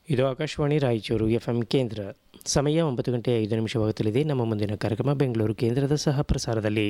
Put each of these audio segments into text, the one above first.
ಇದು Akashvani Raichur F M ಕೇಂದ್ರ ಸಮಯ ಒಂಬತ್ತು ಗಂಟೆ ಐದು ನಿಮಿಷವಾಗುತ್ತಲಿದೆ ನಮ್ಮ ಮುಂದಿನ ಕಾರ್ಯಕ್ರಮ ಬೆಂಗಳೂರು ಕೇಂದ್ರದ ಸಹ ಪ್ರಸಾರದಲ್ಲಿ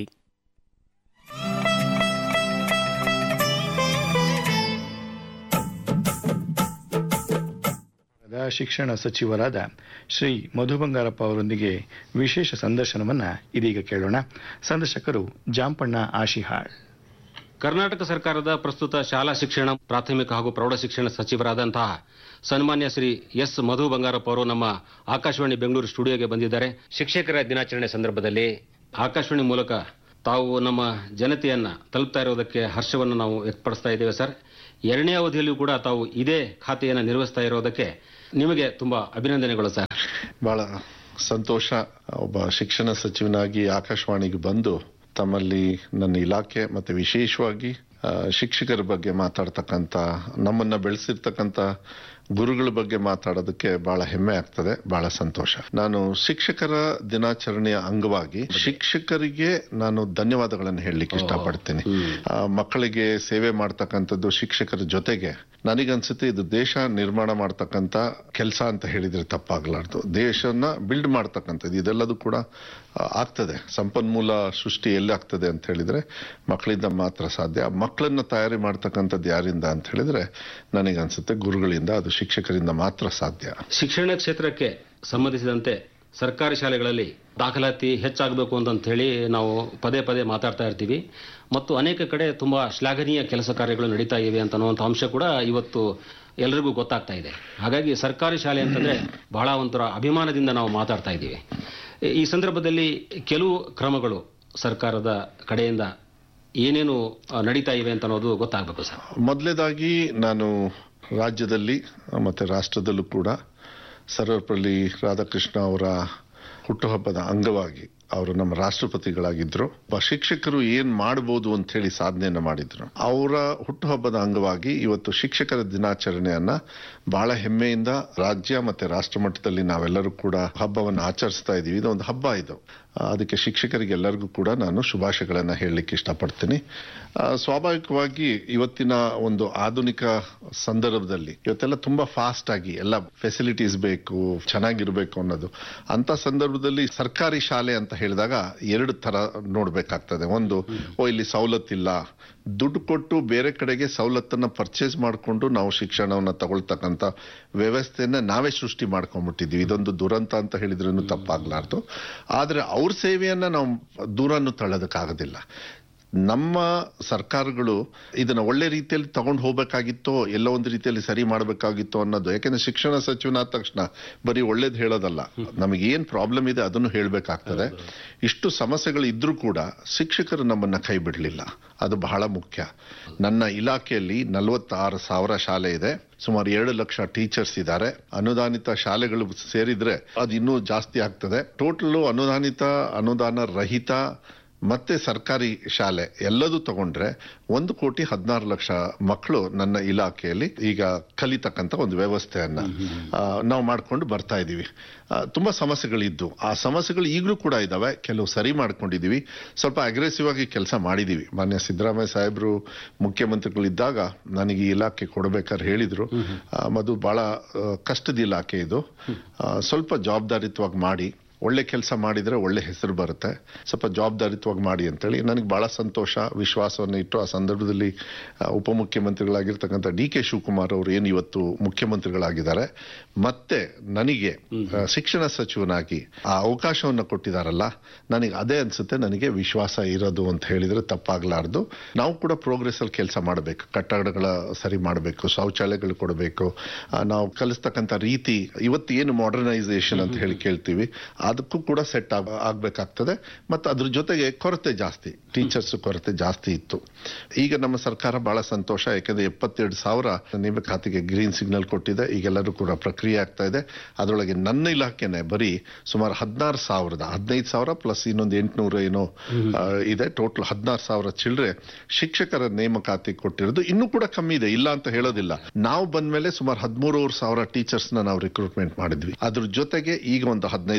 ಶಿಕ್ಷಣ ಸಚಿವರಾದ ಶ್ರೀ ಮಧು ಬಂಗಾರಪ್ಪ ಅವರೊಂದಿಗೆ ವಿಶೇಷ ಸಂದರ್ಶನವನ್ನ ಇದೀಗ ಕೇಳೋಣ ಸಂದರ್ಶಕರು ಜಾಂಪಣ್ಣ ಆಶಿಹಾಳ್ ಕರ್ನಾಟಕ ಸರ್ಕಾರದ ಪ್ರಸ್ತುತ ಶಾಲಾ ಶಿಕ್ಷಣ ಪ್ರಾಥಮಿಕ ಹಾಗೂ ಪ್ರೌಢ ಶಿಕ್ಷಣ ಸಚಿವರಾದಂತಹ ಸನ್ಮಾನ್ಯ ಶ್ರೀ ಎಸ್ ಮಧು ಬಂಗಾರಪ್ಪ ಅವರು ನಮ್ಮ ಆಕಾಶವಾಣಿ ಬೆಂಗಳೂರು ಸ್ಟುಡಿಯೋಗೆ ಬಂದಿದ್ದಾರೆ ಶಿಕ್ಷಕರ ದಿನಾಚರಣೆ ಸಂದರ್ಭದಲ್ಲಿ ಆಕಾಶವಾಣಿ ಮೂಲಕ ತಾವು ನಮ್ಮ ಜನತೆಯನ್ನ ತಲುಪ್ತಾ ಇರೋದಕ್ಕೆ ಹರ್ಷವನ್ನು ನಾವು ವ್ಯಕ್ತಪಡಿಸ್ತಾ ಇದ್ದೇವೆ ಸರ್ ಎರಡನೇ ಅವಧಿಯಲ್ಲಿಯೂ ಕೂಡ ತಾವು ಇದೇ ಖಾತೆಯನ್ನು ನಿರ್ವಹಿಸ್ತಾ ಇರೋದಕ್ಕೆ ನಿಮಗೆ ತುಂಬಾ ಅಭಿನಂದನೆಗಳು ಸರ್ ಬಹಳ ಸಂತೋಷ ಒಬ್ಬ ಶಿಕ್ಷಣ ಸಚಿವನಾಗಿ ಆಕಾಶವಾಣಿಗೆ ಬಂದು ತಮ್ಮಲ್ಲಿ ನನ್ನ ಇಲಾಖೆ ಮತ್ತೆ ವಿಶೇಷವಾಗಿ ಆ, ಶಿಕ್ಷಕರ ಬಗ್ಗೆ ಮಾತಾಡ್ತಕ್ಕಂಥ ನಮ್ಮನ್ನ ಬೆಳೆಸಿರ್ತಕ್ಕಂಥ ಗುರುಗಳ ಬಗ್ಗೆ ಮಾತಾಡೋದಕ್ಕೆ ಬಹಳ ಹೆಮ್ಮೆ ಆಗ್ತದೆ ಬಹಳ ಸಂತೋಷ ನಾನು ಶಿಕ್ಷಕರ ದಿನಾಚರಣೆಯ ಅಂಗವಾಗಿ ಶಿಕ್ಷಕರಿಗೆ ನಾನು ಧನ್ಯವಾದಗಳನ್ನು ಹೇಳಲಿಕ್ಕೆ ಇಷ್ಟಪಡ್ತೀನಿ ಆ, ಮಕ್ಕಳಿಗೆ ಸೇವೆ ಮಾಡ್ತಕ್ಕಂಥದ್ದು ಶಿಕ್ಷಕರ ಜೊತೆಗೆ ನನಗನ್ಸುತ್ತೆ ಇದು ದೇಶ ನಿರ್ಮಾಣ ಮಾಡ್ತಕ್ಕಂಥ ಕೆಲಸ ಅಂತ ಹೇಳಿದ್ರೆ ತಪ್ಪಾಗಲಾರ್ದು ದೇಶನ ಬಿಲ್ಡ್ ಮಾಡ್ತಕ್ಕಂಥದ್ದು ಇದೆಲ್ಲದೂ ಕೂಡ ಆ, ಆಗ್ತದೆ ಸಂಪನ್ಮೂಲ ಸೃಷ್ಟಿ ಎಲ್ಲಿ ಆಗ್ತದೆ ಅಂತ ಹೇಳಿದ್ರೆ ಮಕ್ಕಳಿಂದ ಮಾತ್ರ ಸಾಧ್ಯ ಮಕ್ಕಳನ್ನ ತಯಾರಿ ಮಾಡ್ತಕ್ಕಂಥದ್ದು ಯಾರಿಂದ ಅಂತ ಹೇಳಿದ್ರೆ ನನಗನ್ಸುತ್ತೆ ಗುರುಗಳಿಂದ ಅದು ಶಿಕ್ಷಕರಿಂದ ಮಾತ್ರ ಸಾಧ್ಯ ಶಿಕ್ಷಣ ಕ್ಷೇತ್ರಕ್ಕೆ ಸಂಬಂಧಿಸಿದಂತೆ ಸರ್ಕಾರಿ ಶಾಲೆಗಳಲ್ಲಿ ದಾಖಲಾತಿ ಹೆಚ್ಚಾಗಬೇಕು ಅಂತ ಹೇಳಿ ನಾವು ಪದೇ ಪದೇ ಮಾತಾಡ್ತಾ ಇರ್ತೀವಿ ಮತ್ತು ಅನೇಕ ಕಡೆ ತುಂಬಾ ಶ್ಲಾಘನೀಯ ಕೆಲಸ ಕಾರ್ಯಗಳು ನಡೀತಾ ಇವೆ ಅಂತ ಅನ್ನುವಂಥ ಅಂಶ ಕೂಡ ಇವತ್ತು ಎಲ್ಲರಿಗೂ ಗೊತ್ತಾಗ್ತಾ ಇದೆ ಹಾಗಾಗಿ ಸರ್ಕಾರಿ ಶಾಲೆ ಅಂತಂದ್ರೆ ಬಹಳ ಒಂಥರ ಅಭಿಮಾನದಿಂದ ನಾವು ಮಾತಾಡ್ತಾ ಇದ್ದೀವಿ ಈ ಸಂದರ್ಭದಲ್ಲಿ ಕೆಲವು ಕ್ರಮಗಳು ಸರ್ಕಾರದ ಕಡೆಯಿಂದ ಏನೇನು ಆ, ನಡೀತಾ ಇವೆ ಅಂತ ಅನ್ನೋದು ಗೊತ್ತಾಗಬೇಕು ಸರ್ ಮೊದಲೇದಾಗಿ ನಾನು ರಾಜ್ಯದಲ್ಲಿ ಮತ್ತೆ ರಾಷ್ಟ್ರದಲ್ಲೂ ಕೂಡ ಸರ್ವಪಲ್ಲಿ ರಾಧಾಕೃಷ್ಣ ಅವರ ಹುಟ್ಟುಹಬ್ಬದ ಅಂಗವಾಗಿ ಅವರು ನಮ್ಮ ರಾಷ್ಟ್ರಪತಿಗಳಾಗಿದ್ರು ಒಬ್ಬ ಶಿಕ್ಷಕರು ಏನ್ ಮಾಡಬಹುದು ಅಂತ ಹೇಳಿ ಸಾಧನೆಯನ್ನ ಮಾಡಿದ್ರು ಅವರ ಹುಟ್ಟುಹಬ್ಬದ ಅಂಗವಾಗಿ ಇವತ್ತು ಶಿಕ್ಷಕರ ದಿನಾಚರಣೆಯನ್ನ ಬಹಳ ಹೆಮ್ಮೆಯಿಂದ ರಾಜ್ಯ ಮತ್ತೆ ರಾಷ್ಟ್ರ ಮಟ್ಟದಲ್ಲಿ ನಾವೆಲ್ಲರೂ ಕೂಡ ಹಬ್ಬವನ್ನು ಆಚರಿಸ್ತಾ ಇದೀವಿ ಇದು ಒಂದು ಹಬ್ಬ ಇದು ಆ, ಅದಕ್ಕೆ ಶಿಕ್ಷಕರಿಗೆ ಎಲ್ಲರಿಗೂ ಕೂಡ ನಾನು ಶುಭಾಶಯಗಳನ್ನ ಹೇಳಲಿಕ್ಕೆ ಇಷ್ಟಪಡ್ತೀನಿ ಆ, ಸ್ವಾಭಾವಿಕವಾಗಿ ಇವತ್ತಿನ ಒಂದು ಆಧುನಿಕ ಸಂದರ್ಭದಲ್ಲಿ ಇವತ್ತೆಲ್ಲ ತುಂಬಾ ಫಾಸ್ಟ್ ಆಗಿ ಎಲ್ಲ ಫೆಸಿಲಿಟೀಸ್ ಬೇಕು ಚೆನ್ನಾಗಿರ್ಬೇಕು ಅನ್ನೋದು ಅಂತ ಸಂದರ್ಭದಲ್ಲಿ ಸರ್ಕಾರಿ ಶಾಲೆ ಅಂತ ಹೇಳಿದಾಗ ಎರಡು ತರ ನೋಡ್ಬೇಕಾಗ್ತದೆ ಒಂದು ಓ ಇಲ್ಲಿ ಸವಲತ್ತಿಲ್ಲ ದುಡ್ಡು ಕೊಟ್ಟು ಬೇರೆ ಕಡೆಗೆ ಸವಲತ್ತನ್ನ ಪರ್ಚೇಸ್ ಮಾಡಿಕೊಂಡು ನಾವು ಶಿಕ್ಷಣವನ್ನ ತಗೊಳ್ತಕ್ಕಂಥ ವ್ಯವಸ್ಥೆಯನ್ನ ನಾವೇ ಸೃಷ್ಟಿ ಮಾಡ್ಕೊಂಡ್ಬಿಟ್ಟಿದೀವಿ ಇದೊಂದು ದುರಂತ ಅಂತ ಹೇಳಿದ್ರೂ ತಪ್ಪಾಗ್ಲಾರ್ದು ಆದ್ರೆ ಅವ್ರ ಸೇವೆಯನ್ನ ನಾವು ದೂರನ್ನು ತಳ್ಳೋದಕ್ಕಾಗೋದಿಲ್ಲ ನಮ್ಮ ಸರ್ಕಾರಗಳು ಇದನ್ನ ಒಳ್ಳೆ ರೀತಿಯಲ್ಲಿ ತಗೊಂಡು ಹೋಗ್ಬೇಕಾಗಿತ್ತೋ ಎಲ್ಲ ಒಂದು ರೀತಿಯಲ್ಲಿ ಸರಿ ಮಾಡಬೇಕಾಗಿತ್ತೋ ಅನ್ನೋದು ಯಾಕೆಂದ್ರೆ ಶಿಕ್ಷಣ ಸಚಿವನಾದ ತಕ್ಷಣ ಬರೀ ಒಳ್ಳೇದು ಹೇಳೋದಲ್ಲ ನಮಗೆ ಏನ್ ಪ್ರಾಬ್ಲಮ್ ಇದೆ ಅದನ್ನು ಹೇಳ್ಬೇಕಾಗ್ತದೆ ಇಷ್ಟು ಸಮಸ್ಯೆಗಳು ಇದ್ರೂ ಕೂಡ ಶಿಕ್ಷಕರು ನಮ್ಮನ್ನ ಕೈ ಬಿಡಲಿಲ್ಲ ಅದು ಬಹಳ ಮುಖ್ಯ ನನ್ನ ಇಲಾಖೆಯಲ್ಲಿ ನಲವತ್ತಾರು ಸಾವಿರ ಶಾಲೆ ಇದೆ ಸುಮಾರು ಎರಡು ಲಕ್ಷ ಟೀಚರ್ಸ್ ಇದ್ದಾರೆ ಅನುದಾನಿತ ಶಾಲೆಗಳು ಸೇರಿದ್ರೆ ಅದು ಇನ್ನೂ ಜಾಸ್ತಿ ಆಗ್ತದೆ ಟೋಟಲ್ ಅನುದಾನಿತ ಅನುದಾನ ರಹಿತ ಮತ್ತೆ ಸರ್ಕಾರಿ ಶಾಲೆ ಎಲ್ಲದೂ ತಗೊಂಡ್ರೆ ಒಂದು ಕೋಟಿ ಹದಿನಾರು ಲಕ್ಷ ಮಕ್ಕಳು ನನ್ನ ಇಲಾಖೆಯಲ್ಲಿ ಈಗ ಕಲಿತಕ್ಕಂತ ಒಂದು ವ್ಯವಸ್ಥೆಯನ್ನ ಆ, ನಾವು ಮಾಡ್ಕೊಂಡು ಬರ್ತಾ ಇದೀವಿ ಆ, ತುಂಬಾ ಸಮಸ್ಯೆಗಳಿದ್ದು ಆ ಸಮಸ್ಯೆಗಳು ಈಗಲೂ ಕೂಡ ಇದಾವೆ ಕೆಲವು ಸರಿ ಮಾಡ್ಕೊಂಡಿದೀವಿ ಸ್ವಲ್ಪ ಅಗ್ರೆಸಿವ್ ಆಗಿ ಕೆಲಸ ಮಾಡಿದೀವಿ ಮಾನ್ಯ ಸಿದ್ದರಾಮಯ್ಯ ಸಾಹೇಬರು ಮುಖ್ಯಮಂತ್ರಿಗಳಿದ್ದಾಗ ನನಗೆ ಈ ಇಲಾಖೆ ಕೊಡಬೇಕಾದ್ರೆ ಹೇಳಿದ್ರು ಆ, ಮಧು ಬಹಳ ಆ, ಕಷ್ಟದ ಇಲಾಖೆ ಇದು ಆ, ಸ್ವಲ್ಪ ಜವಾಬ್ದಾರಿತ್ವಾಗಿ ಮಾಡಿ ಒಳ್ಳೆ ಕೆಲಸ ಮಾಡಿದ್ರೆ ಒಳ್ಳೆ ಹೆಸರು ಬರುತ್ತೆ ಸ್ವಲ್ಪ ಜವಾಬ್ದಾರಿತ್ವಾಗಿ ಮಾಡಿ ಅಂತೇಳಿ ನನಗೆ ಬಹಳ ಸಂತೋಷ ವಿಶ್ವಾಸವನ್ನು ಇಟ್ಟು ಆ ಸಂದರ್ಭದಲ್ಲಿ ಆ, ಉಪಮುಖ್ಯಮಂತ್ರಿಗಳಾಗಿರ್ತಕ್ಕಂಥ ಡಿ ಕೆ ಶಿವಕುಮಾರ್ ಅವರು ಏನು ಇವತ್ತು ಮುಖ್ಯಮಂತ್ರಿಗಳಾಗಿದ್ದಾರೆ ಮತ್ತೆ ನನಗೆ ಆ, ಶಿಕ್ಷಣ ಸಚಿವನಾಗಿ ಆ ಅವಕಾಶವನ್ನು ಕೊಟ್ಟಿದಾರಲ್ಲ ನನಗೆ ಅದೇ ಅನ್ಸುತ್ತೆ ನನಗೆ ವಿಶ್ವಾಸ ಇರೋದು ಅಂತ ಹೇಳಿದ್ರೆ ತಪ್ಪಾಗ್ಲಾರ್ದು ನಾವು ಕೂಡ ಪ್ರೋಗ್ರೆಸ್ ಅಲ್ಲಿ ಕೆಲಸ ಮಾಡಬೇಕು ಕಟ್ಟಡಗಳ ಸರಿ ಮಾಡಬೇಕು ಶೌಚಾಲಯಗಳು ಕೊಡಬೇಕು ಆ, ನಾವು ಕಲಿಸ್ತಕ್ಕಂಥ ರೀತಿ ಇವತ್ತು ಏನು ಮಾಡರ್ನೈಸೇಷನ್ ಅಂತ ಹೇಳಿ ಕೇಳ್ತೀವಿ ಅದಕ್ಕೂ ಕೂಡ ಸೆಟ್ ಆಗ ಆಗ್ಬೇಕಾಗ್ತದೆ ಮತ್ತು ಅದ್ರ ಜೊತೆಗೆ ಕೊರತೆ ಜಾಸ್ತಿ ಟೀಚರ್ಸ್ ಕೊರತೆ ಜಾಸ್ತಿ ಇತ್ತು ಈಗ ನಮ್ಮ ಸರ್ಕಾರ ಬಹಳ ಸಂತೋಷ ಯಾಕಂದ್ರೆ ಎಪ್ಪತ್ತೆರಡು ಸಾವಿರ ನೇಮಕಾತಿಗೆ ಗ್ರೀನ್ ಸಿಗ್ನಲ್ ಕೊಟ್ಟಿದೆ ಈಗೆಲ್ಲರೂ ಕೂಡ ಪ್ರಕ್ರಿಯೆ ಆಗ್ತಾ ಇದೆ ಅದರೊಳಗೆ ನನ್ನ ಇಲಾಖೆನೆ ಬರೀ ಸುಮಾರು ಹದಿನಾರು ಸಾವಿರದ ಹದಿನೈದು ಸಾವಿರ ಪ್ಲಸ್ ಇನ್ನೊಂದು ಎಂಟುನೂರು ಏನೋ ಆ, ಇದೆ ಟೋಟಲ್ ಹದಿನಾರು ಸಾವಿರ ಚಿಲ್ಲರೆ ಶಿಕ್ಷಕರ ನೇಮಕಾತಿ ಕೊಟ್ಟಿರೋದು ಇನ್ನೂ ಕೂಡ ಕಮ್ಮಿ ಇದೆ ಇಲ್ಲ ಅಂತ ಹೇಳೋದಿಲ್ಲ ನಾವು ಬಂದ್ಮೇಲೆ ಸುಮಾರು ಹದಿಮೂರುವರೆ ಸಾವಿರ ಟೀಚರ್ಸ್ ನ ನಾವು ರಿಕ್ರೂಟ್ಮೆಂಟ್ ಮಾಡಿದ್ವಿ ಅದ್ರ ಜೊತೆಗೆ ಈಗ ಒಂದು ಹದಿನೈದು ಹದಿನಾರು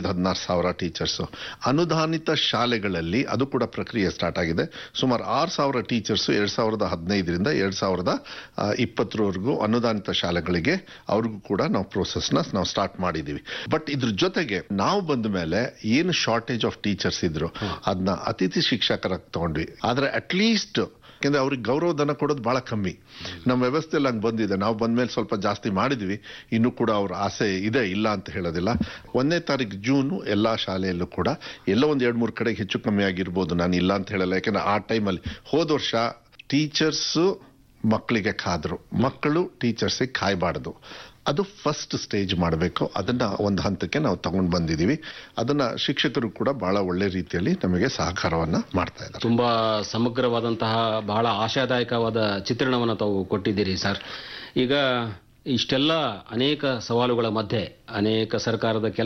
ಸಾವಿರ ಟೀಚರ್ಸು ಅನುದಾನಿತ ಶಾಲೆಗಳಲ್ಲಿ ಅದು ಕೂಡ ಪ್ರಕ್ರಿಯೆ ಸ್ಟಾರ್ಟ್ ಆಗಿದೆ ಸುಮಾರು ಆರು ಸಾವಿರ ಟೀಚರ್ಸು ಎರಡ್ ಸಾವಿರದ ಹದಿನೈದರಿಂದ ಎರಡ್ ಸಾವಿರದ ಆ, ಇಪ್ಪತ್ತರವರೆಗೂ ಅನುದಾನಿತ ಶಾಲೆಗಳಿಗೆ ಅವ್ರಿಗೂ ಕೂಡ ನಾವು ಪ್ರೋಸೆಸ್ನ ನಾವು ಸ್ಟಾರ್ಟ್ ಮಾಡಿದೀವಿ ಬಟ್ ಇದ್ರ ಜೊತೆಗೆ ನಾವು ಬಂದ ಮೇಲೆ ಏನು ಶಾರ್ಟೇಜ್ ಆಫ್ ಟೀಚರ್ಸ್ ಇದ್ರು ಅದನ್ನ ಅತಿಥಿ ಶಿಕ್ಷಕರಾಗಿ ತಗೊಂಡ್ವಿ ಆದ್ರೆ ಅಟ್ಲೀಸ್ಟ್ ಯಾಕೆಂದ್ರೆ ಅವ್ರಿಗೆ ಗೌರವಧನ ಕೊಡೋದು ಬಹಳ ಕಮ್ಮಿ ನಮ್ಮ ವ್ಯವಸ್ಥೆಯಲ್ಲಿ ಹಂಗೆ ಬಂದಿದೆ ನಾವು ಬಂದ್ಮೇಲೆ ಸ್ವಲ್ಪ ಜಾಸ್ತಿ ಮಾಡಿದ್ವಿ ಇನ್ನೂ ಕೂಡ ಅವ್ರ ಆಸೆ ಇದೆ ಇಲ್ಲ ಅಂತ ಹೇಳೋದಿಲ್ಲ ಒಂದನೇ ತಾರೀಕು ಜೂನು ಎಲ್ಲಾ ಶಾಲೆಯಲ್ಲೂ ಕೂಡ ಎಲ್ಲೋ ಒಂದು ಎರಡು ಮೂರು ಕಡೆಗೆ ಹೆಚ್ಚು ಕಮ್ಮಿ ಆಗಿರ್ಬೋದು ನಾನು ಇಲ್ಲ ಅಂತ ಹೇಳಲ್ಲ ಯಾಕೆಂದ್ರೆ ಆ ಟೈಮಲ್ಲಿ ಹೋದ ವರ್ಷ ಟೀಚರ್ಸು ಮಕ್ಕಳಿಗೆ ಕಾದ್ರು ಮಕ್ಕಳು ಟೀಚರ್ಸಿಗೆ ಕಾಯಬಾರ್ದು ಅದು ಫಸ್ಟ್ ಸ್ಟೇಜ್ ಮಾಡಬೇಕು ಅದನ್ನ ಒಂದು ಹಂತಕ್ಕೆ ನಾವು ತಗೊಂಡು ಬಂದಿದ್ದೀವಿ ಅದನ್ನ ಶಿಕ್ಷಕರು ಕೂಡ ಬಹಳ ಒಳ್ಳೆ ರೀತಿಯಲ್ಲಿ ನಮಗೆ ಸಹಕಾರವನ್ನ ಮಾಡ್ತಾ ಇದ್ದಾರೆ ತುಂಬಾ ಸಮಗ್ರವಾದಂತಹ ಬಹಳ ಆಶಾದಾಯಕವಾದ ಚಿತ್ರಣವನ್ನು ತಾವು ಕೊಟ್ಟಿದ್ದೀರಿ ಸರ್ ಈಗ ಇಷ್ಟೆಲ್ಲ ಅನೇಕ ಸವಾಲುಗಳ ಮಧ್ಯೆ ಅನೇಕ ಸರ್ಕಾರದ ಕೆಲಸ